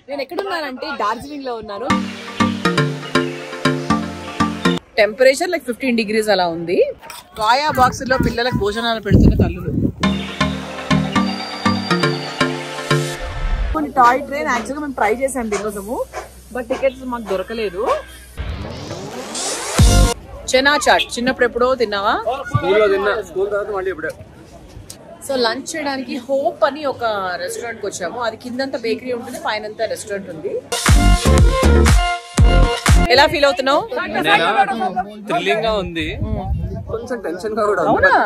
నేను ఎక్కడున్నానంటే డార్జిలింగ్ లో ఉన్నాను టెంపరేచర్ లైక్ ఫిఫ్టీన్ డిగ్రీస్ అలా ఉంది కాయా బాక్స్ లో పిల్లలకు భోజనాలు పెడుతున్న తల్లులు కొన్ని టాయ్ ట్రైన్ యాక్చువల్గా మేము ట్రై చేసాం దీనికోసము బట్ టికెట్స్ మాకు దొరకలేదు చెనా చాట్ చిన్నప్పుడు ఎప్పుడో తిన్నావా స్కూల్లో తిన్నా స్కూల్ తర్వాత మళ్ళీ ఇప్పుడే సో లంచ్ చేయడానికి హోప్ అని ఒక రెస్టారెంట్ కి వచ్చాము అది కిందంతా బేకరీ ఉంటుంది పైన రెస్టారెంట్ ఉంది ఎలా ఫీల్ అవుతున్నావు థ్రిల్లింగ్ గా ఉంది కొంచెం టెన్షన్ గా కూడా ఉంది. అవునా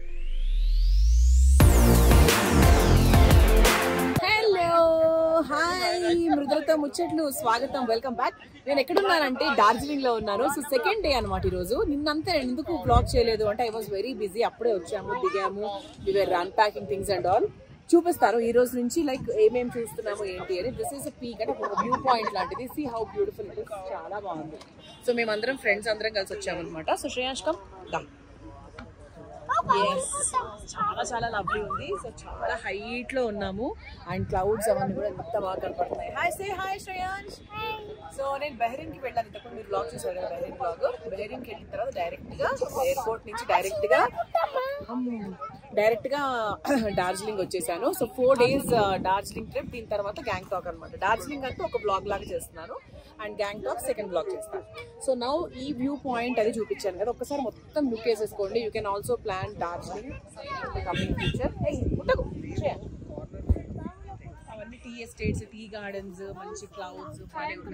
హలో హాయ్ మృదులతో ముచ్చట్లు స్వాగతం వెల్కమ్ బ్యాక్ నేను ఎక్కడున్నానంటే డార్జిలింగ్ లో ఉన్నాను సో సెకండ్ డే అనమాట ఈ రోజు నిన్నంతా నేను ఎందుకు బ్లాగ్ చేయలేదు అంటే ఐ వాస్ వెరీ బిజీ అప్పుడే వచ్చాము దిగాము వివర్ అన్పాకింగ్ థింగ్స్ అండ్ ఆల్ చూపిస్తాను ఈ రోజు నుంచి లైక్ ఏమేం చూస్తున్నాము ఏంటి అని దిస్ ఇస్ పీక్ అంటే ఒక వ్యూ పాయింట్ లాంటిది see how beautiful it is చాలా బాగుంది సో మేమందరం ఫ్రెండ్స్ అందరం కలిసి వచ్చామన్నమాట సో శ్రేయాష్కం దా Yes. చాలా చాలా లవ్లీ ఉంది సో చాలా హైట్ లో ఉన్నాము అండ్ క్లౌడ్స్ అవన్నీ కూడా ఎంత బాగా కనపడుతున్నాయి hi say hi Shreyansh so నేను బెహరీన్ కి వెళ్ళాను ఇంతకుముందు మీరు బ్లాగ్ చూసారు కదా బెహరీన్ బ్లాగ్ బెహరీన్ కి వెళ్ళిన తర్వాత డైరెక్ట్ గా ఎయిర్పోర్ట్ నుంచి డైరెక్ట్ గా డైరెక్ట్ గా డార్జిలింగ్ వచ్చేసాను so four days Darjeeling trip దీని తర్వాత గ్యాంగ్టాక్ అనమాట డార్జిలింగ్ అంతా ఒక బ్లాగ్ లాగా చేస్తున్నాను అండ్ గ్యాంగ్టాక్ సెకండ్ బ్లాగ్ చేస్తాను సో నౌ ఈ వ్యూ పాయింట్ అది చూపించాను కదా ఒకసారి మొత్తం లుక్ వేసేసుకోండి you can also plan Darjeeling coming future ఉండకు శ్రేయ. అవన్నీ టీ ఎస్టేట్స్ టీ గార్డెన్స్ మంచి క్లౌడ్స్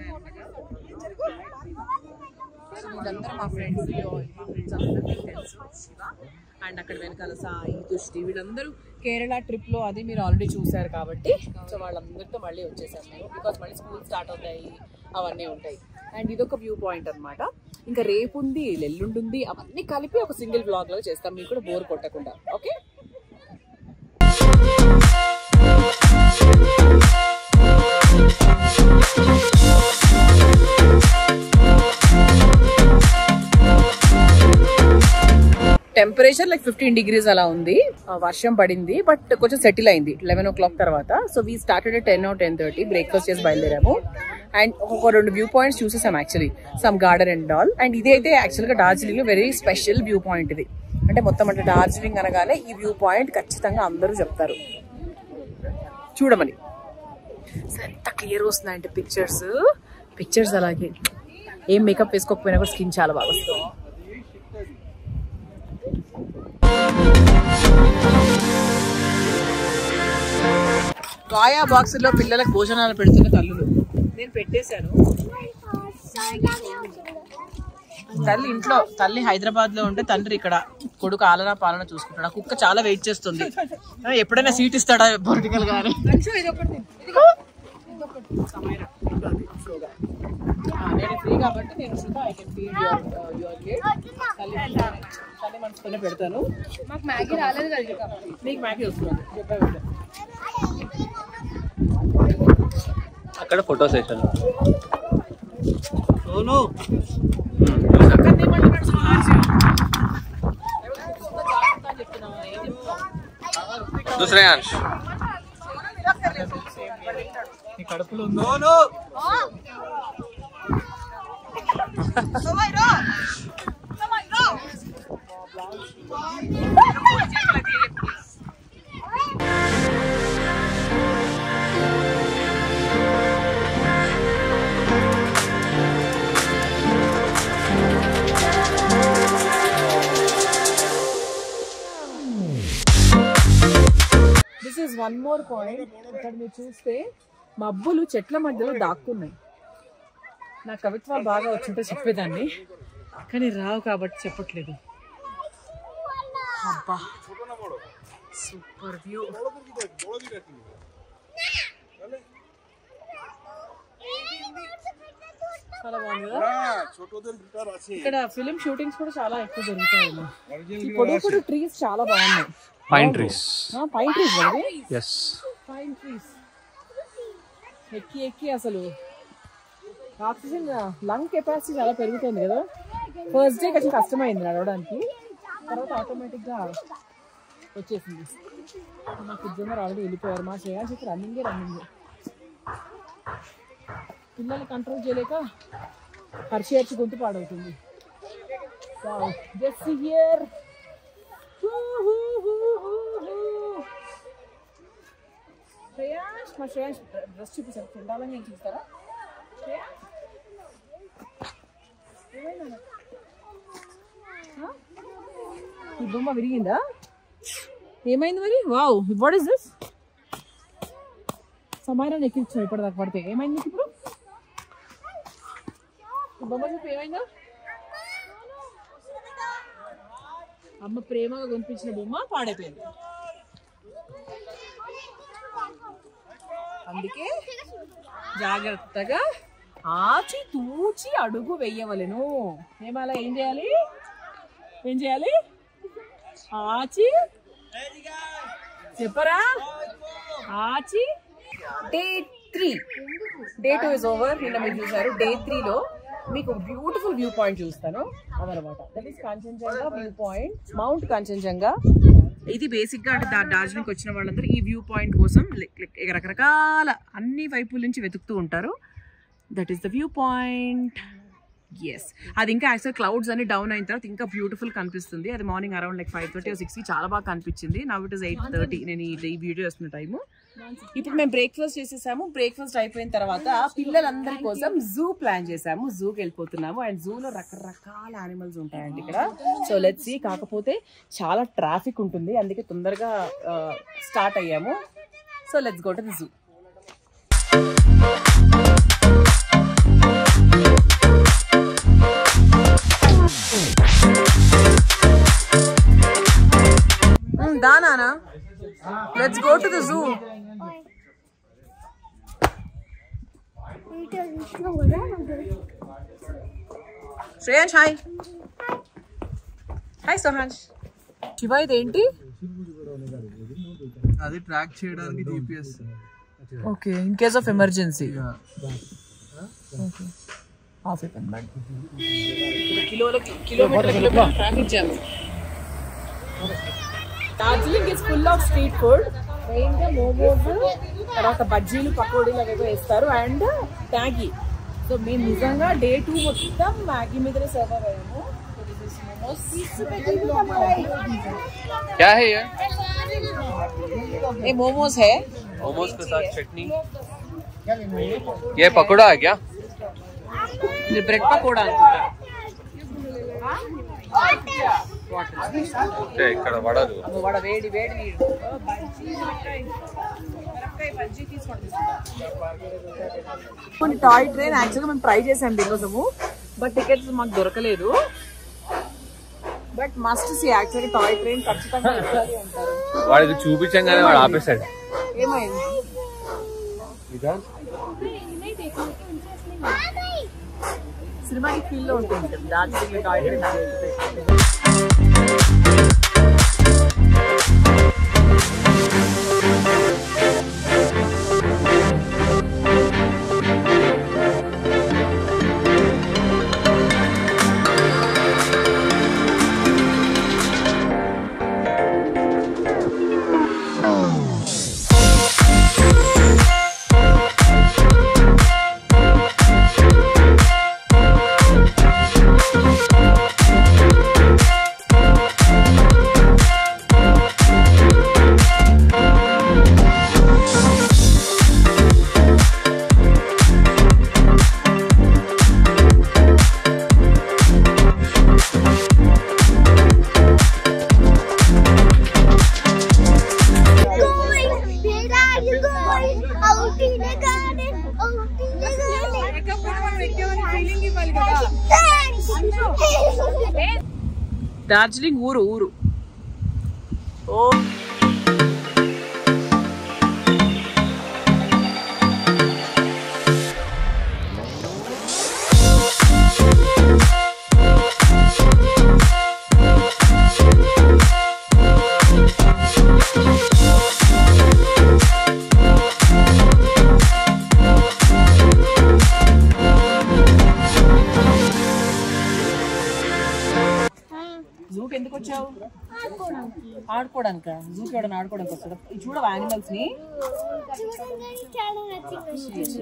సో వీళ్ళందరూ మా ఫ్రెండ్స్ ఫ్రెండ్స్ అందరూ మీకు తెలుసు శివ అండ్ అక్కడ వెనకాల సాయి తుష్టి వీళ్ళందరూ కేరళ ట్రిప్ లో అది మీరు ఆల్రెడీ చూసారు కాబట్టి సో వాళ్ళందరితో మళ్ళీ వచ్చేసాం మేము బికాస్ మళ్ళీ స్కూల్ స్టార్ట్ అవుతాయి అవన్నీ ఉంటాయి అండ్ ఇదొక వ్యూ పాయింట్ అన్నమాట ఇంకా రేపు ఉంది ఎల్లుండి ఉంది అవన్నీ కలిపి ఒక సింగిల్ బ్లాగ్ లో చేస్తాం మీకు కూడా బోర్ కొట్టకుండా okay temperature like fifteen degrees అలా ఉంది ఆ, వర్షం పడింది బట్ కొంచెం సెటిల్ అయింది లెవెన్ ఓ క్లాక్ తర్వాత so we started ten oh ten thirty breakfast చేసి బయలుదేరాము అండ్ ఒక రెండు వ్యూ పాయింట్స్ చూసేసాం actually some garden and all and ఇది అయితే యాక్చువల్గా డార్జిలింగ్ లో వెరీ స్పెషల్ వ్యూ పాయింట్ ఇది అంటే మొత్తం అంటే డార్జిలింగ్ అనగానే ఈ వ్యూ పాయింట్ ఖచ్చితంగా అందరూ చెప్తారు చూడమని సో ఎంత క్లియర్ వస్తున్నాయంటే పిక్చర్స్ పిక్చర్స్ అలాగే ఏం మేకప్ వేసుకోకపోయినా కూడా స్కిన్ చాలా బాగా వస్తుంది కాయా బాక్స్ లో పిల్లలకు భోజనాలు పెడుతున్న తల్లులు నేను పెట్టేశాను తల్లి ఇంట్లో తల్లి హైదరాబాద్ లో ఉంటే తండ్రి ఇక్కడ కొడుకు ఆలనా పాలన చూసుకుంటాడు ఆ కుక్క చాలా వెయిట్ చేస్తుంది ఆ, ఎప్పుడైనా సీట్ ఇస్తాడా పొలిటికల్ గాని సమయరా. ఆ, నేను ఫ్రీ కాబట్టి నేను I can feel your your kid తల్లి తల్లి మనసుతోనే పెడతాను మాకు మ్యాగీ రాలేదు కదా ఇంకా. నీకు మ్యాగీ వస్తుంది చెప్పా పెట్టా అక్కడ ఫోటో సెషన్ అక్కడ ఏమంటున్నాడు సుహాస్? జాగ్రత్త అని చెప్తున్నావా? ఏం చెప్తున్నావు? Shreyansh this is one more point ఇక్కడ మీరు చూస్తే మబ్బులు చెట్ల మధ్యలో దాక్కున్నాయి నా కవిత్వాలు బాగా వచ్చింటే చెప్పేదాన్ని కానీ రావు కాబట్టి చెప్పట్లేదు అబ్బా సూపర్ వ్యూ చాలా బాగుంది కదా ఇక్కడ ఫిలిం షూటింగ్స్ కూడా చాలా ఎక్కువ జరుగుతాయి ఈ పొడుగు పొడుగు ట్రీస్ చాలా బాగున్నాయి పైన్ ట్రీస్ పైన్ ట్రీస్ అండి ఎస్ పైన్ ట్రీస్ ఎక్కి ఎక్కి అసలు ఆక్సిజన్ లంగ్ కెపాసిటీ చాలా పెరుగుతుంది కదా ఫస్ట్ డే కొంచెం కష్టమైంది నడవడానికి తర్వాత ఆటోమేటిక్ గా వచ్చేసింది మా కుటుంబం ఆల్రెడీ వెళ్ళిపోయారు మా శ్రేయాస్ రన్నింగే రన్నింగ్ పిల్లల్ని కంట్రోల్ చేయలేక హర్షి హర్షి గొంతు పాడవుతుంది జస్ట్ హియర్ శ్రేయాష్ మా శ్రేయాష్ డ్రెస్ చూపిస్తాను చెండాలని నేను చూస్తారా శ్రేయాష్ ఏమైంది ఈ బొమ్మ విరిగిందా ఏమైంది మరి వావ్ వాట్ ఇస్ దిస్ సమానం ఎక్కించాం ఇప్పటిదాకా పడితే ఏమైంది నీకు ఇప్పుడు ఈ బొమ్మ చూపు ఏమైందో అమ్మ ప్రేమగా కొనిపించిన బొమ్మ పాడైపోయింది అందుకే జాగ్రత్తగా ఆచి తూచి అడుగు వెయ్యవలెను మేము అలా ఏం చేయాలి ఏం చేయాలి ఆచి చెప్పరా Achi day three day two is over నిన్న మీరు చూసారు డే త్రీలో మీకు బ్యూటిఫుల్ వ్యూ పాయింట్ చూస్తాను అదనమాట that is Kanchenjunga view point mount Kanchenjunga ఇది బేసిక్ గా అంటే దా- డార్జిలింగ్ వచ్చిన వాళ్ళందరూ ఈ వ్యూ పాయింట్ కోసం like- like రకరకాల అన్ని వైపుల నుంచి వెతుకుతూ ఉంటారు that is the view point yes అది ఇంకా యాక్చువల్ క్లౌడ్స్ అన్ని డౌన్ అయిన తర్వాత ఇంకా బ్యూటిఫుల్ కనిపిస్తుంది అది morning around like five thirty సిక్స్కి చాలా బాగా కనిపించింది now it is eight thirty నేను ఈ ఈ వీడియో వస్తున్న టైము ఇప్పుడు మేము బ్రేక్ఫాస్ట్ చేసేసాము బ్రేక్ఫాస్ట్ అయిపోయిన తర్వాత పిల్లలందరి కోసం జూ ప్లాన్ చేసాము జూకి వెళ్ళిపోతున్నాము అండ్ జూలో రకరకాల యానిమల్స్ ఉంటాయండి ఇక్కడ సో లెట్స్ సీ కాకపోతే చాలా ట్రాఫిక్ ఉంటుంది అందుకే తొందరగా స్టార్ట్ అయ్యాము so let's go to the zoo దానా let's go to the zoo Shreyans hi hi Sohans Shiva ఇదేంటి అది ట్రాక్ చేయడానికి GPS okay in case of emergency half అయిపోయింది కిలోలకి kilometre kilometre traffic jam Darjeeling is full of street food main గా మోమోస్ తర్వాత బజ్జీలు పకోడీలు అవేవో వేస్తారు అండ్ మ్యాగీ సో మేము నిజంగా డే టూ మొత్తం మ్యాగీ మీదనే సర్వ్ అయ్యాము क्या है ये ఏ మోమోస్ హే मोमोज के साथ चटनी ये पकौड़ा है क्या ఇది బ్రెడ్ పకోడా అనుకుంటా అంటే ఇక్కడ పడదు అమ్మో, వాడ వేడి వేడి నీళ్ళు ఓ, బజ్జీ మిరపకాయ. మిరపకాయ బజ్జీ తీసుకోండి కొన్ని టాయ్ ట్రైన్ యాక్చువల్గా మేము ట్రై చేసాం దీనికోసము బట్ టికెట్స్ మాకు దొరకలేదు but must see actually toy train ఖచ్చితంగా ఎక్కాలి అంటారు వాడికి చూపించంగానే వాడు ఆపేశాడు ఏమైంది సినిమాటిక్ ఫీల్ లో ఉంటుంది Darjeeling toy train Where are you going? Out in the garden. Out in the garden. Thanks. Darjeeling ఊరు ఊరు ఓ జూకి ఎందుకు వచ్చావు ఆడుకోవడానిక జూకి ఎవడన్నా ఆడుకోవడానికి వస్తాడు ఇది చూడవా యానిమల్స్ ని చూడంగానే చాలా నచ్చింది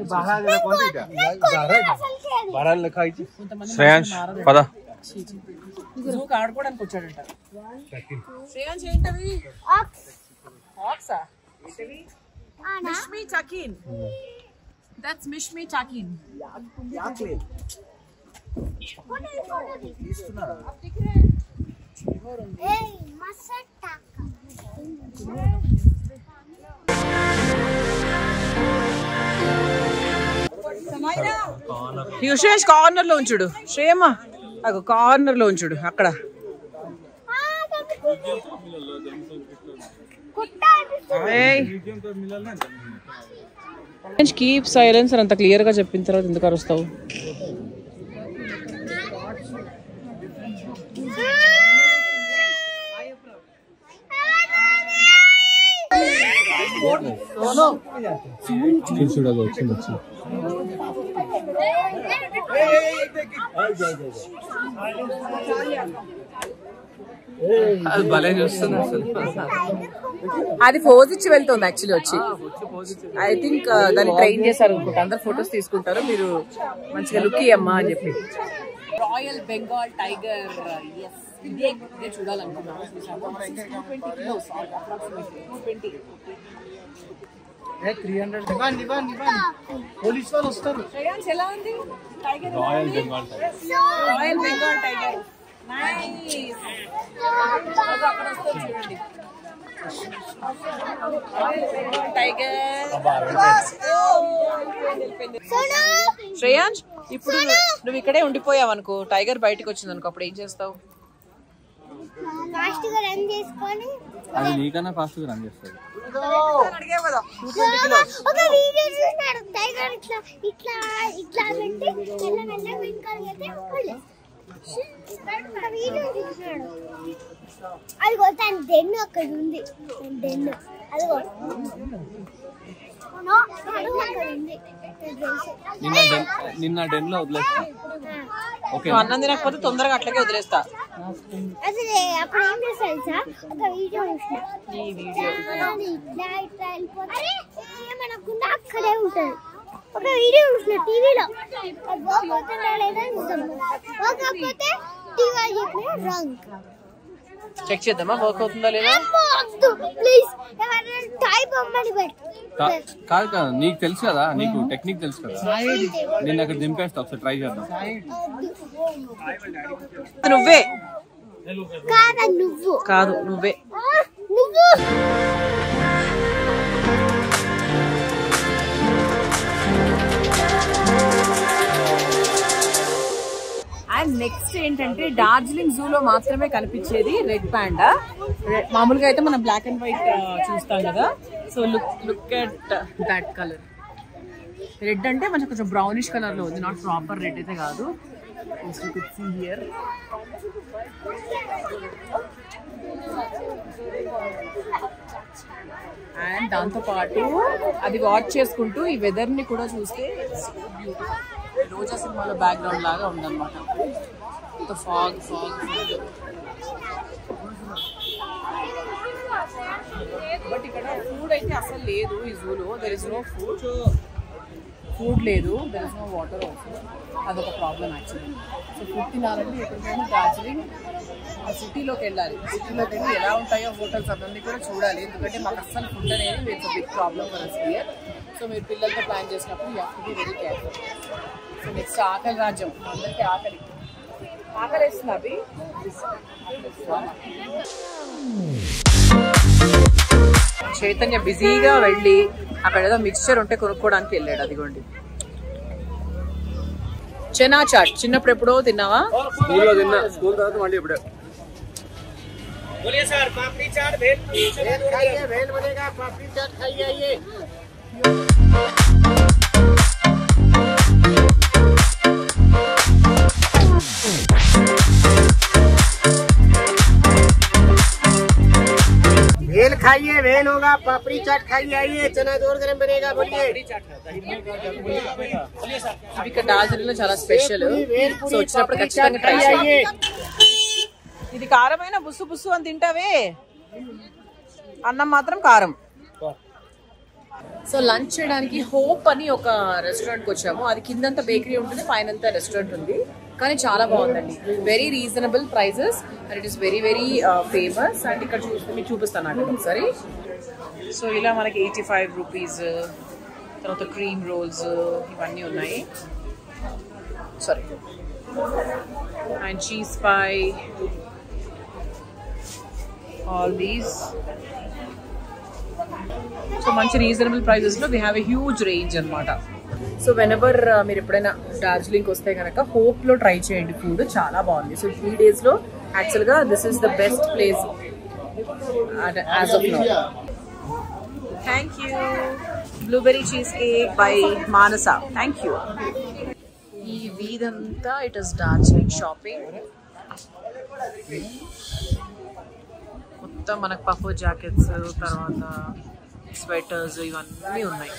కొంతమంది శ్రేయాంష్ పద జూకి ఆడుకోవడానికి వచ్చాడంట శ్రేయాంష్ ఏంటవి ఆక్స్ ఆక్సా ఆనా Mishmi takin that's Mishmi takin ఏయ్ మసట్టాక యుషేష్ కార్నర్ లో ఉంచుడు శ్రేయమ్మ అగో కార్నర్ లో ఉంచుడు అక్కడ ఆ తప్పు కుట్ట కీప్ సైలెన్స్ అని అంత క్లియర్ గా చెప్పిన తర్వాత ఎందుకు అరుస్తావు చూడదు వచ్చింది వచ్చింది అది భలే చూస్తుంది అసలు అది ఫోజ్ ఇచ్చి వెళ్తుంది యాక్చువల్లీ వచ్చి ఐ థింక్ దాన్ని ట్రైన్ చేశారు అనుకుంటా అందరు ఫొటోస్ తీసుకుంటారు మీరు మంచిగా లుక్ ఇయ్యమ్మా అని చెప్పి రాయల్ బెంగాల్ టైగర్ ఇదే ఇదే చూడాలనుకున్నాను పోలీస్ వాళ్ళు వస్తారు ఎలా ఉంది tiger royal Bengal royal Bengal tiger nice అక్కడ వస్తుంది చూడండి టైగర్ సోనా శ్రేయాంష్ ఇప్పుడు నువ్వు ఇక్కడే ఉండిపోయావు అనుకో టైగర్ బయటకు వచ్చింది అనుకో అప్పుడు ఏం చేస్తావు లాస్ట్ గా రన్ చేసుకొని అది నీకన్నా ఫాస్ట్ గా రన్ చేస్తుంది ఒక వీడియో చూసినాడు టైగర్ ఇట్లా ఇట్లా ఇట్లా పెట్టి మెల్ల మెల్ల వెనకాల అయితే వదిలేస్తాడు. ఒక వీడియో చూసినాడు అదిగో తన దెన్ను అక్కడ ఉంది తన దెన్ను అదిగో అవును, అదిగో అక్కడ ఉంది నాకు తెలుసు. నిన్న డెన్ నిన్న డెన్ లో వదిలేస్తా ఓకే నువ్వు అన్నం తినకపోతే తొందరగా అట్లాగే వదిలేస్తా అసలు అప్పుడు ఏం చేస్తాడు సార్ ఒక వీడియో చూసిన ఈ వీడియో అది ఇట్లా ఇట్లా వెళ్ళిపోతే ఏమనకుండా అక్కడే ఉంటది ఒక వీడియో చూసిన టీవీలో అది పోతుందా లేదా చూద్దాం పోకపోతే టీవీ చెప్పిన రాంగ్ చెక్ చేద్దామా వర్క్ అవుతుందా లేదా ప్లీజ్ ఎవరైనా టైప్ అమ్మని పెట్టు కా- కాదు కాదు నీకు తెలుసు కదా నీకు టెక్నిక్ తెలుసు కదా నేను అక్కడ దింపేస్తా ఒకసారి ట్రై చేద్దాం నువ్వే కాదా నువ్వు కాదు నువ్వే ఆ, నువ్వు అండ్ నెక్స్ట్ ఏంటంటే డార్జిలింగ్ జూ లో మాత్రమే కనిపించేది రెడ్ పాండా మామూలుగా అయితే మనం బ్లాక్ అండ్ వైట్ చూస్తాం కదా so look look at that colour red అంటే మనకు కొంచెం బ్రౌనిష్ కలర్ లో ఉంది నాట్ ప్రాపర్ రెడ్ అయితే కాదు హియర్ అండ్ దాంతో పాటు అది వాచ్ చేసుకుంటూ ఈ వెదర్ ని కూడా చూస్తే రోజా సినిమాలో బ్యాక్గ్రౌండ్ లాగా ఉందన్నమాట ఫాగ్ ఫాగ్ బట్ ఇక్కడ ఫుడ్ అయితే అసలు లేదు ఈ జూలో there is no food food లేదు there is no water also అదొక ప్రాబ్లం యాక్చువల్లీ సో ఫుడ్ తినాలంటే ఎక్కడికైనా డార్జిలింగ్ ఆ సిటీలోకి వెళ్ళాలి సిటీలోకి వెళ్ళి ఎలా ఉంటాయో హోటల్స్ అవన్నీ కూడా చూడాలి ఎందుకంటే మాకు అస్సలు ఫుడ్ అనేది it's big problem for us here so మీరు పిల్లలతో ప్లాన్ చేసినప్పుడు you to be very careful so next ఆకలి రాజ్యం అందరికీ ఆకలి ఆకలి వేస్తుంది అవి చైతన్య బిజీగా వెళ్ళి అక్కడ ఏదో మిక్స్చర్ ఉంటే కొనుక్కోవడానికి వెళ్ళాడు అదిగోండి చెనా చాట్ చిన్నప్పుడు ఎప్పుడో తిన్నావా స్కూల్లో తిన్నా స్కూల్ తర్వాత మళ్ళీ ఇప్పుడే वेल खाइए वेल होगा पापड़ी चाट खाइए आइए चना जोर गरम बनेगा बोलिए ఇవి ఇక్కడ డార్జిలింగ్ లో చాలా స్పెషల్ वेल సో पूरी వచ్చినప్పుడు पापड़ी ఖచ్చితంగా चाट ట్రై खाइए చేయాలి आइए ఇది కారమైన బుస్సు బుస్సు అని తింటావే అన్నం మాత్రం కారం సో లంచ్ చేయడానికి హోప్ అని ఒక రెస్టారెంట్కి వచ్చాము అది కిందంతా బేకరీ ఉంటుంది పైనంతా రెస్టారెంట్ ఉంది కానీ చాలా బాగుందండి very reasonable prices and it is very very famous and ఇక్కడ చూస్తే మీకు చూపిస్తాను అక్కడ ఒకసారి సో ఇలా మనకి ఎయిటీ ఫైవ్ రూపీస్ తర్వాత క్రీమ్ రోల్స్ ఇవన్నీ ఉన్నాయి sorry and cheese pie all these so మంచి రీజనబుల్ ప్రైజెస్ లో we have a huge range అన్నమాట సో వెన్ ఎవర్ మీరు ఎప్పుడైనా డార్జిలింగ్ వస్తే కనుక హోప్ లో ట్రై చేయండి ఫుడ్ చాలా బాగుంది సో త్రీ డేస్ లో యాక్చువల్ గా this is the best place as of now thank you blueberry cheese cake bye Manasa thank you ఈ వీధంతా ఇట్ ఇస్ డార్జిలింగ్ షాపింగ్ మొత్తం మనకు పఫో జాకెట్స్ తర్వాత స్వెటర్స్ ఇవన్నీ ఉన్నాయి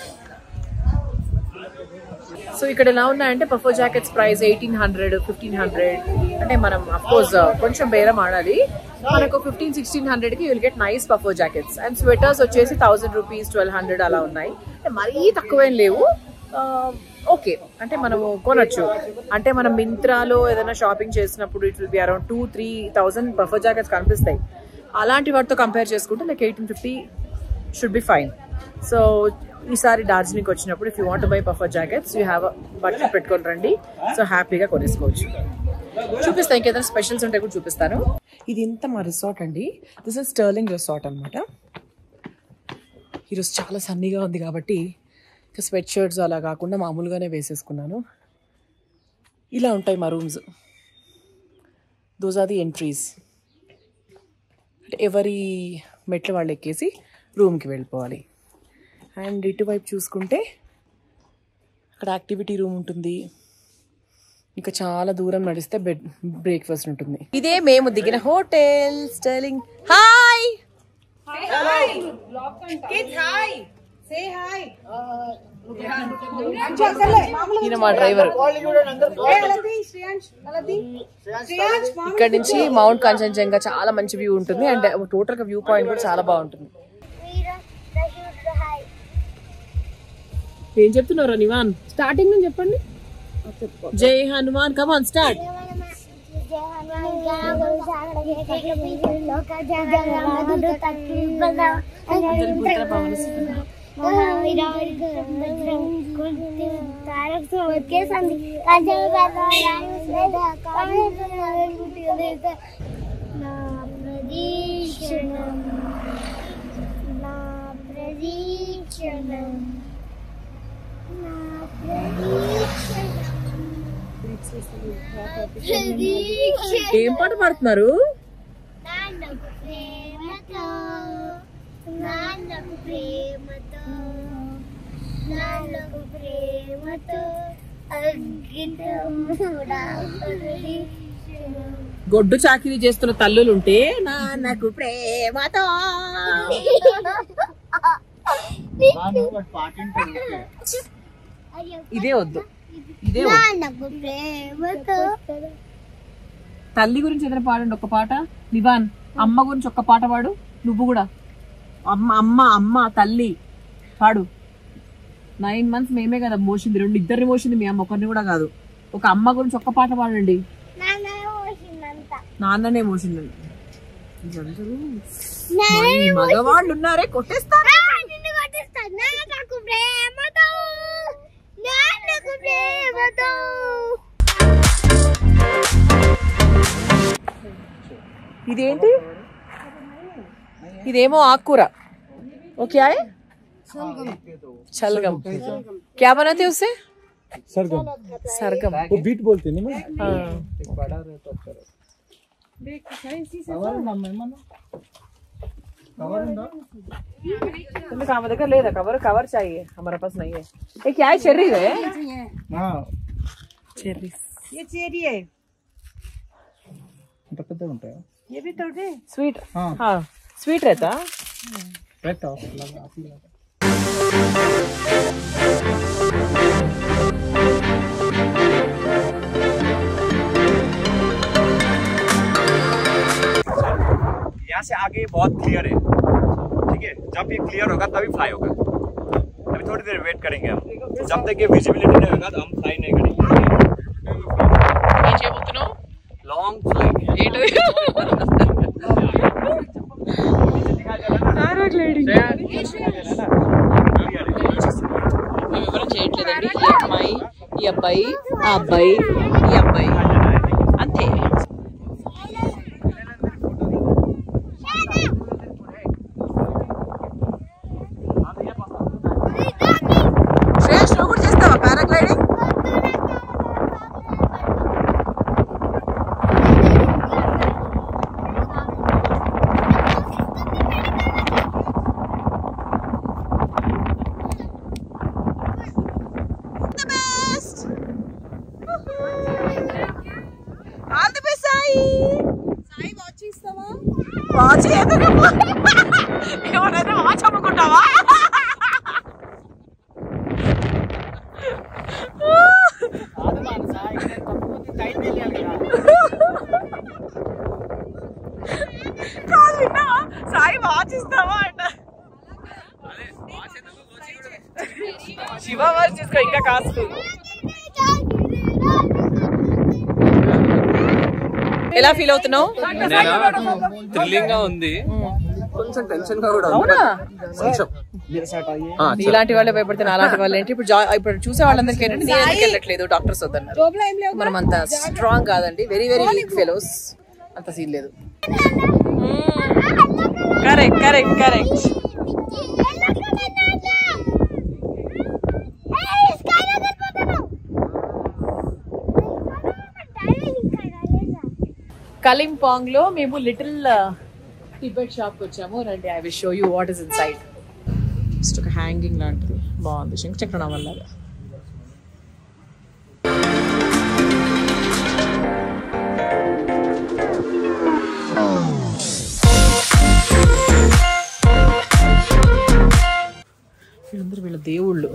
సో ఇక్కడ ఎలా ఉన్నాయంటే puffer jackets price eighteen hundred fifteen hundred అంటే మనం కోర్స్ కొంచెం బేరం ఆడాలి మనకు ఫిఫ్టీన్ సిక్స్టీన్ హండ్రెడ్ కి will get nice puffer jackets and sweaters వచ్చేసి థౌసండ్ రూపీస్ ట్వెల్వ్ హండ్రెడ్ అలా ఉన్నాయి అంటే మరీ తక్కువేం లేవు ఓకే అంటే మనము కొనొచ్చు అంటే మనం మింత్రాలో ఏదైనా షాపింగ్ చేసినప్పుడు it will be around two three thousand puffer jackets కనిపిస్తాయి అలాంటి వాటితో కంపేర్ చేసుకుంటే like eighteen fifty should be fine so ఈసారి డార్జిలింగ్ వచ్చినప్పుడు if you want buy puffer jackets you have బట్టలు పెట్టుకొని రండి సో హ్యాపీగా కొనేసుకోవచ్చు చూపిస్తాను ఇంకేదైనా స్పెషల్స్ ఉంటే కూడా చూపిస్తాను ఇది ఇంత మా రిసార్ట్ అండి దిస్ ఇస్ స్టర్లింగ్ రిసార్ట్ అనమాట ఈరోజు చాలా సన్నీగా ఉంది కాబట్టి ఇంకా స్వెట్ షర్ట్స్ అలా కాకుండా మామూలుగానే వేసేసుకున్నాను ఇలా ఉంటాయి మా rooms those are the entries అంటే ఎవరి మెట్ల వాళ్ళు ఎక్కేసి రూమ్కి వెళ్ళిపోవాలి అండ్ ఇటువైపు చూసుకుంటే అక్కడ యాక్టివిటీ రూమ్ ఉంటుంది ఇంకా చాలా దూరం నడిస్తే బెడ్ బ్రేక్ఫాస్ట్ ఉంటుంది ఇదే మేము దిగిన హోటల్ స్టర్లింగ్ హాయ్ ఈయన మా డ్రైవర్ ఇక్కడ నుంచి మౌంట్ కాంచన్జంగా చాలా మంచి వ్యూ ఉంటుంది అండ్ టోటల్ గా వ్యూ పాయింట్ కూడా చాలా బాగుంటుంది ఏం చెప్తున్నారు నివాన్ స్టార్టింగ్ నుంచి చెప్పండి జై హనుమాన్ కమాన్ స్టార్ట్ నా ప్రదీక్షణం నా ప్రదీక్షణం నా ప్రదీక్షణం ప్రదీక్షణం ఏం పాట పాడుతున్నారు నాన్నకు ప్రేమతో నాన్నకు ప్రేమతో నాన్నకు ప్రేమతో అగ్గితముడా ప్రదీక్షణం గొడ్డు చాకిరీ చేస్తున్న తల్లులుంటే నాన్నకు ప్రేమతో ఇదే వద్దు ఇదే వద్దు. నాన్నకు ప్రేమతో తల్లి గురించి ఏదైనా పాడండి ఒక పాట నివాన్ అమ్మ గురించి ఒక్క పాట పాడు నువ్వు కూడా అమ్మ అమ్మ అమ్మ తల్లి పాడు నైన్ మంత్స్ మేమే కదా మోసింది రెండు ఇద్దరిని మోసింది మీ అమ్మ ఒకరిని కూడా కాదు ఒక అమ్మ గురించి ఒక్క పాట పాడండి నాన్న పోసిందంత నాన్ననే మోసిందండి ఇదందరూ మరి మగవాళ్ళు ఉన్నారే కొట్టేస్తారు నిన్ను కొట్టిస్తా నాన్నకు ప్రేమతో నాన్నకు ప్రేమతో ఇదేంటి ఇదేమో ఆకుకూర ఓకే ఆయ్ शलगम क्या बनाते हैं उससे सरगम सरगम वो बीट बोलते हैं ना हाँ बड़ा रहता है कवर ఉందా ఏమన్నా कवर ఉందా तुम्हें काम देखा ले कवर कवर चाहिए हमारे पास नहीं है ये क्या है चेरी है ఆ, चेरी ये चेरी है ఇంత పెద్దగా ఉంటాయా ये भी तोड़े स्वीट हाँ। हाँ स्वीट रहता రైట్ లాగా ఆపిల్ లాగా. से आगे बहुत क्लियर है ठीक है जब ये क्लियर होगा तभी फ्लाई होगा अभी थोड़ी देर वेट करेंगे हम जब तक ये विजिबिलिटी नहीं होगा तो हम फ्लाई नहीं करेंगे ఏం చేయబోతున్నావు लॉन्ग फ्लाई ఏంటది మేము ఎవరం చేయట్లేదండి ఈ అమ్మాయి ఈ అబ్బాయి ఆ అబ్బాయి ఈ అబ్బాయి అంతే శ్రేయస్ నువ్వు కూడా చేస్తావా paragliding all the best Sai Sai watch ఇస్తావా వాచ్ ఎందుకు ఎవరైనా వాచ్ అమ్ముకుంటావా కాదు విన్నావా సాయి వాచ్ ఇస్తావా అంట శివ వాచ్ తీసుకో ఇంకా కాస్ట్ ఎలా ఫీల్ అవుతున్నావు థ్రిల్లింగ్ గా ఉంది కొంచెం టెన్షన్ గా కూడా ఉంది అవునా కొంచెం ఆ, చ- ఇలాంటి వాళ్ళే భయపడుతున్నా అలాంటి వాళ్ళు ఏంటి ఇప్పుడు జా- ఇప్పుడు చూసే వాళ్ళందరికీ ఏంటంటే నేను ఎందుకు వెళ్ళట్లేదు డాక్టర్స్ వద్దన్నారు మనం అంత స్ట్రాంగ్ కాదండి వెరీ వెరీ వీక్ ఫెలోస్ అంత సీన్ లేదు కరెక్ట్ కరెక్ట్ కరెక్ట్ కలింపాంగ్ లో మేము లిటిల్ టిబెట్ షాప్ వచ్చాము రండి I will show you what is inside just ఒక హ్యాంగింగ్ లాంటిది బాగుంది శంఖచక్ర వల్ల వీళ్ళందరూ వీళ్ళ దేవుళ్ళు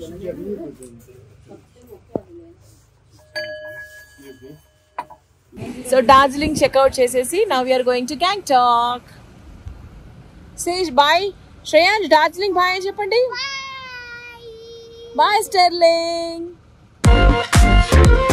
సో డార్జిలింగ్ చెక్అవుట్ చేసేసి now you are going to Gangtok say bye Shreyans Darjeeling bye అని చెప్పండి బాయ్ స్టెర్లింగ్